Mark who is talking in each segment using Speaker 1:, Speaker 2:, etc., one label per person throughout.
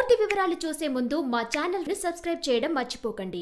Speaker 1: పూర్తి వివరాలు చూసే ముందు మా ఛానల్ ని సబ్స్క్రైబ్ చేయడం మర్చిపోకండి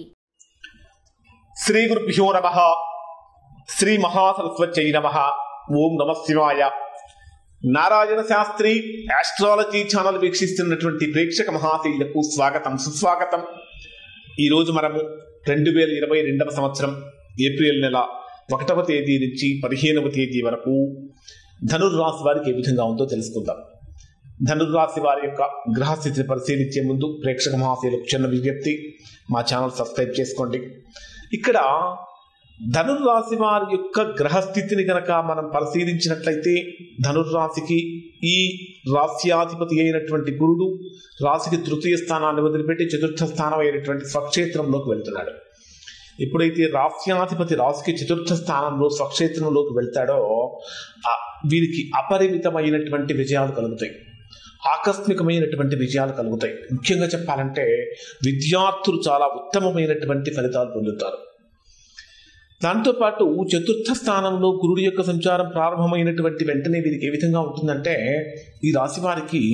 Speaker 2: శ్రీ గురుభ్యో నమ శ్రీ మహాసరస్వత్యై నమ ఓం నమ శివాయ నారాయణ శాస్త్రి ఆస్ట్రాలజీ ఛానల్ వీక్షిస్తున్నటువంటి ప్రేక్షక మహాశైలకు స్వాగతం సుస్వాగతం ఈరోజు మనము రెండు వేల ఇరవై రెండవ సంవత్సరం ఏప్రిల్ నెల ఒకటవ తేదీ నుంచి పదిహేనవ తేదీ వరకు ధనుర్రాశి వారికి ఏ విధంగా ఉందో తెలుసుకుందాం ధనుర్రాశి వారి యొక్క గ్రహస్థితిని పరిశీలించే ముందు ప్రేక్షక మహాశయులకు చిన్న విజ్ఞప్తి మా ఛానల్ సబ్స్క్రైబ్ చేసుకోండి ఇక్కడ ధనుర్రాశి వారి యొక్క గ్రహస్థితిని గనక మనం పరిశీలించినట్లయితే ధనుర్రాశికి ఈ రాశ్యాధిపతి అయినటువంటి గురుడు రాశికి తృతీయ స్థానాన్ని వదిలిపెట్టి చతుర్థ స్థానం అయినటువంటి స్వక్షేత్రంలోకి వెళ్తున్నాడు ఎప్పుడైతే రాశ్యాధిపతి రాశికి చతుర్థ స్థానంలో స్వక్షేత్రంలోకి వెళ్తాడో ఆ వీరికి అపరిమితమైనటువంటి విజయాలు కలుగుతాయి ఆకస్మికమైనటువంటి విజయాలు కలుగుతాయి ముఖ్యంగా చెప్పాలంటే విద్యార్థులు చాలా ఉత్తమమైనటువంటి ఫలితాలు పొందుతారు దాంతోపాటు చతుర్థ స్థానంలో గురుడి యొక్క సంచారం ప్రారంభమైనటువంటి వెంటనే వీరికి ఏ విధంగా ఉంటుందంటే ఈ రాశి వారికి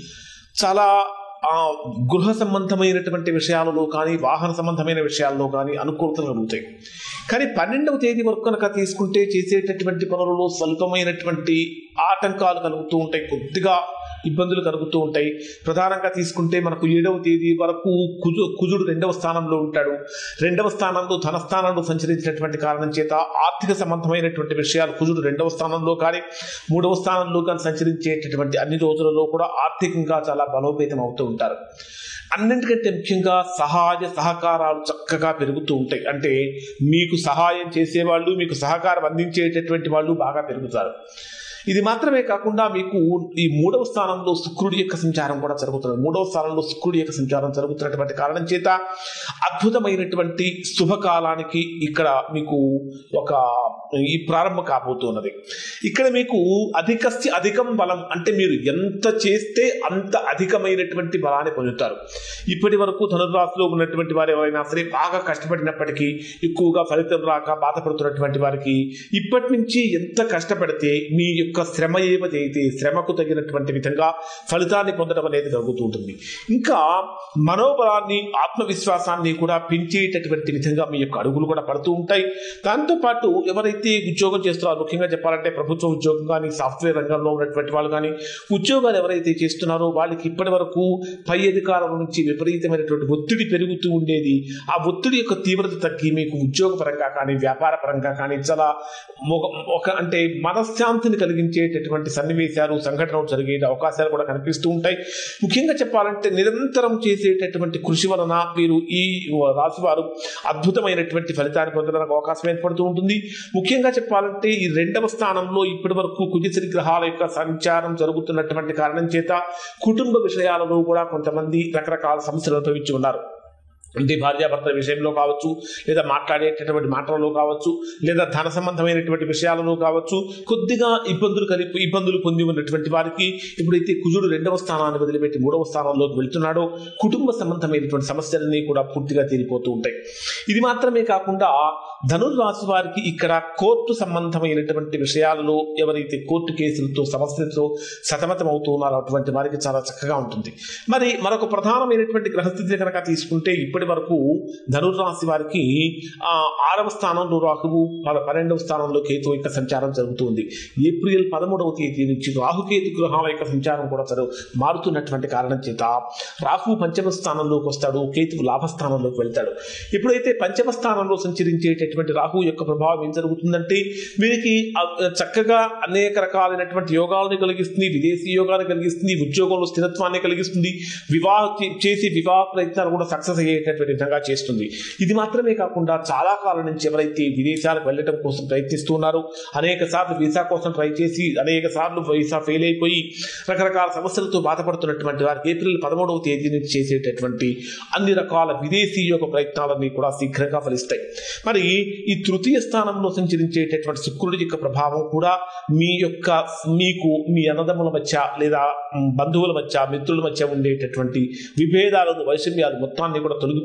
Speaker 2: చాలా ఆ, గృహ సంబంధమైనటువంటి విషయాలలో కానీ వాహన సంబంధమైన విషయాల్లో కానీ అనుకూలతలు కలుగుతాయి కానీ పన్నెండవ తేదీ వరకు కనుక తీసుకుంటే చేసేటటువంటి పనులలో స్వల్పమైనటువంటి ఆటంకాలు కలుగుతూ ఉంటాయి కొద్దిగా ఇబ్బందులు కలుగుతూ ఉంటాయి ప్రధానంగా తీసుకుంటే మనకు ఏడవ తేదీ వరకు కుజు కుజుడు రెండవ స్థానంలో ఉంటాడు రెండవ స్థానంలో ధనస్థానంలో సంచరించినటువంటి కారణం చేత ఆర్థిక సంబంధమైనటువంటి విషయాలు కుజుడు రెండవ స్థానంలో కానీ మూడవ స్థానంలో కానీ సంచరించేటటువంటి అన్ని రోజులలో కూడా ఆర్థికంగా చాలా బలోపేతం అవుతూ ఉంటారు అన్నింటికంటే ముఖ్యంగా సహాయ సహకారాలు చక్కగా పెరుగుతూ ఉంటాయి అంటే మీకు సహాయం చేసేవాళ్ళు మీకు సహకారం అందించేటటువంటి వాళ్ళు బాగా పెరుగుతారు ఇది మాత్రమే కాకుండా మీకు ఈ మూడవ స్థానంలో శుక్రుడి యొక్క సంచారం కూడా జరుగుతుంది మూడవ స్థానంలో శుక్రుడి యొక్క సంచారం జరుగుతున్నటువంటి కారణం చేత అద్భుతమైనటువంటి శుభకాలానికి ఇక్కడ మీకు ఒక ఈ ప్రారంభం కాబోతున్నది ఇక్కడ మీకు అధికస్య అధికం బలం అంటే మీరు ఎంత చేస్తే అంత అధికమైనటువంటి బలాన్ని పొందుతారు ఇప్పటి వరకు ధనుర్రాశిలో ఉన్నటువంటి వారు ఎవరైనా సరే బాగా కష్టపడినప్పటికీ ఎక్కువగా ఫలితం రాక బాధపడుతున్నటువంటి వారికి ఇప్పటి నుంచి ఎంత కష్టపడితే మీ యొక్క శ్రమ ఏవ చేయితే శ్రమకు తగినటువంటి విధంగా ఫలితాన్ని పొందడం అనేది జరుగుతూ ఉంటుంది ఇంకా మనోబలాన్ని ఆత్మవిశ్వాసాన్ని కూడా పెంచేటటువంటి విధంగా మీ యొక్క అడుగులు కూడా పడుతూ ఉంటాయి దాంతోపాటు ఎవరైతే ఉద్యోగం చేస్తున్నారో ముఖ్యంగా చెప్పాలంటే ప్రభుత్వ ఉద్యోగం కానీ సాఫ్ట్వేర్ రంగంలో ఉన్నటువంటి వాళ్ళు కానీ ఉద్యోగాలు ఎవరైతే చేస్తున్నారో వాళ్ళకి ఇప్పటి వరకు పై అధికారుల నుంచి విపరీతమైనటువంటి ఒత్తిడి పెరుగుతూ ఉండేది ఆ ఒత్తిడి యొక్క తీవ్రత తగ్గి మీకు ఉద్యోగపరంగా కానీ వ్యాపార పరంగా కానీ చాలా ఒక- ఒక అంటే మనశ్శాంతిని కలిగించేటటువంటి సన్నివేశాలు సంఘటనలు జరిగే అవకాశాలు కూడా కనిపిస్తూ ఉంటాయి ముఖ్యంగా చెప్పాలంటే నిరంతరం చేసేటటువంటి కృషి వలన మీరు ఈ రాశి వారు అద్భుతమైనటువంటి ఫలితాన్ని పొందడానికి అవకాశం ఏర్పడుతూ ఉంటుంది ముఖ్యంగా చెప్పాలంటే ఈ రెండవ స్థానంలో ఇప్పటి వరకు కుజశ్రీ గ్రహాల యొక్క సంచారం జరుగుతున్నటువంటి కారణం చేత కుటుంబ విషయాలలో కూడా కొంతమంది రకరకాల సమస్యలు అనుభవించి ఉన్నారు అంటే భార్యాభర్తల విషయంలో కావచ్చు లేదా మాట్లాడేటటువంటి మాటలలో కావచ్చు లేదా ధన సంబంధమైనటువంటి విషయాలలో కావచ్చు కొద్దిగా ఇబ్బందులు కలిపి ఇబ్బందులు పొంది ఉన్నటువంటి వారికి ఎప్పుడైతే కుజుడు రెండవ స్థానాన్ని వదిలిపెట్టి మూడవ స్థానంలోకి వెళ్తున్నాడో కుటుంబ సంబంధమైనటువంటి సమస్యలన్నీ కూడా పూర్తిగా తీరిపోతూ ఉంటాయి ఇది మాత్రమే కాకుండా ధనుర్రాశి వారికి ఇక్కడ కోర్టు సంబంధమైనటువంటి విషయాలలో ఎవరైతే కోర్టు కేసులతో సమస్యలతో సతమతం అవుతూ ఉన్నారో అటువంటి వారికి చాలా చక్కగా ఉంటుంది మరి మరొక ప్రధానమైనటువంటి గ్రహస్థితిని కనుక తీసుకుంటే ఇప్పటి వరకు ధనుర్రాశి వారికి ఆ, ఆరవ స్థానంలో రాహువు పద పన్నెండవ స్థానంలో కేతు యొక్క సంచారం జరుగుతుంది ఏప్రిల్ పదమూడవ తేదీ నుంచి రాహుకేతు గ్రహాల యొక్క సంచారం కూడా జరుగు మారుతున్నటువంటి కారణం చేత రాహు పంచమ స్థానంలోకి వస్తాడు కేతువు లాభస్థానంలోకి వెళ్తాడు ఎప్పుడైతే పంచమ స్థానంలో సంచరించేటటువంటి రాహు యొక్క ప్రభావం ఏం జరుగుతుందంటే వీరికి ఆ, చక్కగా అనేక రకాలైనటువంటి యోగాలను కలిగిస్తుంది విదేశీ యోగాన్ని కలిగిస్తుంది ఉద్యోగంలో స్థిరత్వాన్ని కలిగిస్తుంది వివాహ చే- చేసి వివాహ ప్రయత్నాలు కూడా సక్సెస్ అయ్యేటటువంటి విధంగా చేస్తుంది ఇది మాత్రమే కాకుండా చాలా కాలం నుంచి ఎవరైతే విదేశాలకు వెళ్ళడం కోసం ప్రయత్నిస్తున్నారో అనేక సార్లు వీసా కోసం ట్రై చేసి అనేక సార్లు వీసా ఫెయిల్ అయిపోయి రకరకాల సమస్యలతో బాధపడుతున్నటువంటి వారికి ఏప్రిల్ పదమూడవ తేదీ నుంచి చేసేటటువంటి అన్ని రకాల విదేశీ యొక్క ప్రయత్నాలన్నీ కూడా శీఘ్రంగా ఫలిస్తాయి మరి ఈ తృతీయ స్థానంలో సంచరించేటటువంటి శుక్రుడి యొక్క ప్రభావం కూడా మీ యొక్క మీకు మీ అన్నదమ్ముల మధ్య లేదా మ్, బంధువుల మధ్య మిత్రుల మధ్య ఉండేటటువంటి విభేదాలను వైషమ్యాలు మొత్తాన్ని కూడా తొలగిపోయి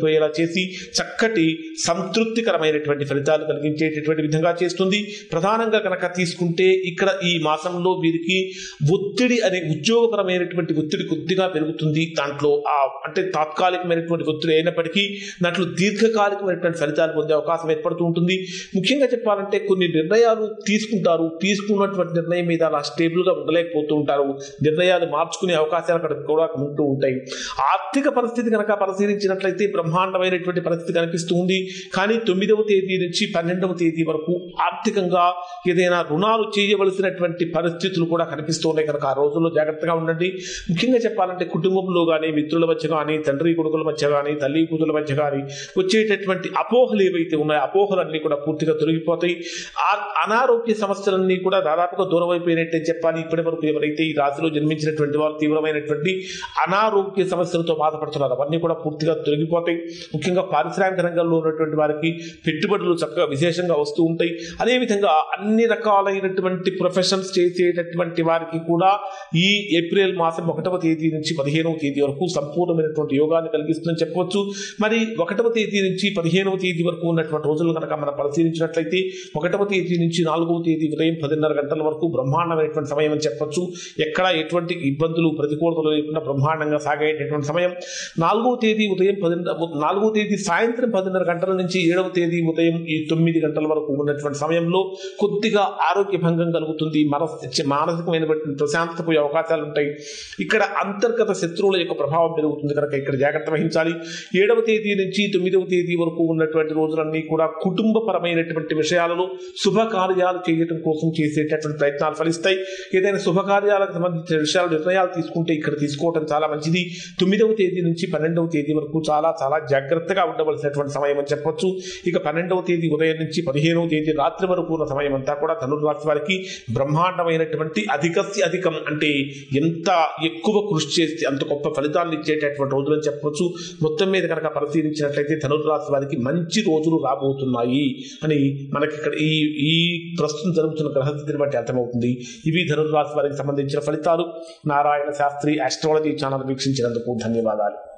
Speaker 2: తొలగిపోయేలా చేసి చక్కటి సంతృప్తికరమైనటువంటి ఫలితాలు కలిగించేటటువంటి విధంగా చేస్తుంది ప్రధానంగా కనుక తీసుకుంటే ఇక్కడ ఈ మాసంలో వీరికి ఒత్తిడి అనే ఉద్యోగపరమైనటువంటి ఒత్తిడి కొద్దిగా పెరుగుతుంది దాంట్లో ఆ అంటే తాత్కాలికమైనటువంటి ఒత్తిడి అయినప్పటికీ దాంట్లో దీర్ఘకాలికమైనటువంటి ఫలితాలు పొందే అవకాశం ఏర్పడుతూ ఉంటుంది ముఖ్యంగా చెప్పాలంటే కొన్ని నిర్ణయాలు తీసుకుంటారు తీసుకున్నటువంటి నిర్ణయం మీద అలా స్టేబుల్గా ఉండలేకపోతూ ఉంటారు నిర్ణయాలు మార్చుకునే అవకాశాలు అక్కడ కూడా ఉంటూ ఉంటాయి ఆర్థిక పరిస్థితి కనుక పరిశీలించినట్లయితే బ్రహ్మాండమైనటువంటి పరిస్థితి కనిపిస్తూ ఉంది కానీ తొమ్మిదవ తేదీ నుంచి పన్నెండవ తేదీ వరకు ఆర్థికంగా ఏదైనా రుణాలు చేయవలసినటువంటి పరిస్థితులు కూడా కనిపిస్తూ ఉన్నాయి కనుక ఆ రోజుల్లో జాగ్రత్తగా ఉండండి ముఖ్యంగా చెప్పాలంటే కుటుంబంలో కానీ మిత్రుల మధ్య కానీ తండ్రి కొడుకుల మధ్య కానీ తల్లి కూతుల మధ్య కానీ వచ్చేటటువంటి అపోహలు ఏవైతే ఉన్నాయో అపోహలన్నీ కూడా పూర్తిగా తొలగిపోతాయి ఆ అనారోగ్య సమస్యలన్నీ కూడా దాదాపుగా దూరం అయిపోయినట్టే చెప్పాలి ఇప్పటి వరకు ఎవరైతే ఈ రాశిలో జన్మించినటువంటి వారు తీవ్రమైనటువంటి అనారోగ్య సమస్యలతో బాధపడుతున్నారు అవన్నీ కూడా పూర్తిగా తొలగిపోతాయి ముఖ్యంగా పారిశ్రామిక రంగంలో ఉన్నటువంటి వారికి పెట్టుబడులు చక్కగా విశేషంగా వస్తూ ఉంటాయి అదేవిధంగా అన్ని రకాలైనటువంటి ప్రొఫెషన్స్ చేసేటటువంటి వారికి కూడా ఈ ఏప్రిల్ మాసం ఒకటవ తేదీ నుంచి పదిహేనవ తేదీ వరకు సంపూర్ణమైనటువంటి యోగాన్ని కలిగిస్తుందని చెప్పవచ్చు మరి ఒకటవ తేదీ నుంచి పదిహేనవ తేదీ వరకు ఉన్నటువంటి రోజులు కనుక మనం పరిశీలించినట్లయితే ఒకటవ తేదీ నుంచి నాలుగవ తేదీ ఉదయం పదిన్నర గంటల వరకు బ్రహ్మాండమైనటువంటి సమయం అని చెప్పొచ్చు ఎక్కడ ఎటువంటి ఇబ్బందులు ప్రతికూలతలు లేకుండా బ్రహ్మాండంగా సాగేటటువంటి సమయం నాలుగవ తేదీ ఉదయం పదిన్నర నాలుగవ తేదీ సాయంత్రం పదిన్నర గంటల నుంచి ఏడవ తేదీ ఉదయం ఈ తొమ్మిది గంటల వరకు ఉన్నటువంటి సమయంలో కొద్దిగా ఆరోగ్య భంగం కలుగుతుంది మనస్ మానసికమైనటువంటి ప్రశాంతత పోయే అవకాశాలు ఉంటాయి ఇక్కడ అంతర్గత శత్రువుల యొక్క ప్రభావం పెరుగుతుంది కనుక ఇక్కడ జాగ్రత్త వహించాలి ఏడవ తేదీ నుంచి తొమ్మిదవ తేదీ వరకు ఉన్నటువంటి రోజులన్నీ కూడా కుటుంబపరమైనటువంటి విషయాలలో శుభకార్యాలు చేయడం కోసం చేసేటటువంటి ప్రయత్నాలు ఫలిస్తాయి ఏదైనా శుభకార్యాలకు సంబంధించిన విషయాలు నిర్ణయాలు తీసుకుంటే ఇక్కడ తీసుకోవడం చాలా మంచిది తొమ్మిదవ తేదీ నుంచి పన్నెండవ తేదీ వరకు చాలా చాలా జాగ్రత్తగా ఉండవలసినటువంటి సమయం అని చెప్పొచ్చు ఇక పన్నెండవ తేదీ ఉదయం నుంచి పదిహేనవ తేదీ రాత్రి వరకు ఉన్న సమయం అంతా కూడా ధనుర్రాశి వారికి బ్రహ్మాండమైనటువంటి అధికస్య అధికం అంటే ఎంత ఎక్కువ కృషి చేస్తే అంత గొప్ప ఫలితాలను ఇచ్చేటటువంటి రోజులని చెప్పవచ్చు మొత్తం మీద కనుక పరిశీలించినట్లయితే ధనుర్రాశి వారికి మంచి రోజులు రాబోతున్నాయి అని మనకి ఇక్కడ ఈ ఈ ప్రస్తుతం జరుగుతున్న గ్రహస్థితిని బట్టి అర్థమవుతుంది ఇవి ధనుర్రాశి వారికి సంబంధించిన ఫలితాలు నారాయణ శాస్త్రి ఆస్ట్రాలజీ ఛానల్ వీక్షించినందుకు ధన్యవాదాలు